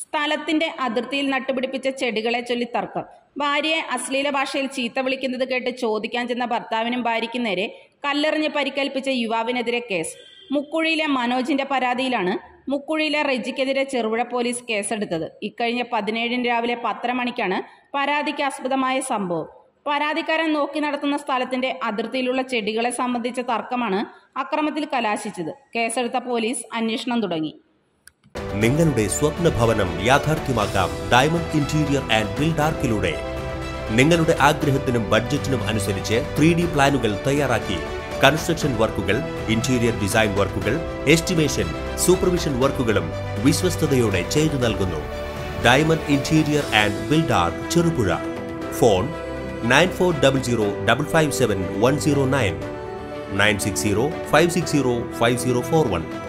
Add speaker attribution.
Speaker 1: സ്ഥലത്തിന്റെ അതിർത്തിയിൽ നട്ടുപിടിപ്പിച്ച ചെടികളെ ചൊല്ലി തർക്കം ഭാര്യയെ അശ്ലീല ഭാഷയിൽ ചീത്ത വിളിക്കുന്നത് കേട്ട് ചോദിക്കാൻ ചെന്ന ഭർത്താവിനും ഭാര്യയ്ക്കും നേരെ കല്ലെറിഞ്ഞ് പരിക്കേൽപ്പിച്ച യുവാവിനെതിരെ കേസ് മുക്കുഴിയിലെ മനോജിന്റെ പരാതിയിലാണ് മുക്കുഴിയിലെ റെജിക്കെതിരെ ചെറുപുഴ പോലീസ് കേസെടുത്തത് ഇക്കഴിഞ്ഞ പതിനേഴിന് രാവിലെ പത്തര മണിക്കാണ് പരാതിക്ക് ആസ്പദമായ സംഭവം പരാതിക്കാരൻ നോക്കി നടത്തുന്ന സ്ഥലത്തിന്റെ അതിർത്തിയിലുള്ള ചെടികളെ സംബന്ധിച്ച തർക്കമാണ് അക്രമത്തിൽ കലാശിച്ചത് കേസെടുത്ത പോലീസ് അന്വേഷണം തുടങ്ങി
Speaker 2: നിങ്ങളുടെ സ്വപ്ന ഭവനം യാഥാർത്ഥ്യമാക്കാം ഡയമണ്ട് ഇന്റീരിയർ ആൻഡ് ബിൽഡാർക്കിലൂടെ നിങ്ങളുടെ ആഗ്രഹത്തിനും ബഡ്ജറ്റിനും അനുസരിച്ച് ത്രീ ഡി പ്ലാനുകൾ തയ്യാറാക്കി കൺസ്ട്രക്ഷൻ വർക്കുകൾ ഇന്റീരിയർ ഡിസൈൻ വർക്കുകൾ എസ്റ്റിമേഷൻ സൂപ്പർവിഷൻ വർക്കുകളും വിശ്വസ്തയോടെ ചെയ്തു നൽകുന്നു ഡയമണ്ട് ഇന്റീരിയർ ആൻഡ് ബിൽഡാർക്ക് Cherupuzha phone nine four double zero double five seven one zero nine nine six zero five six zero five zero four one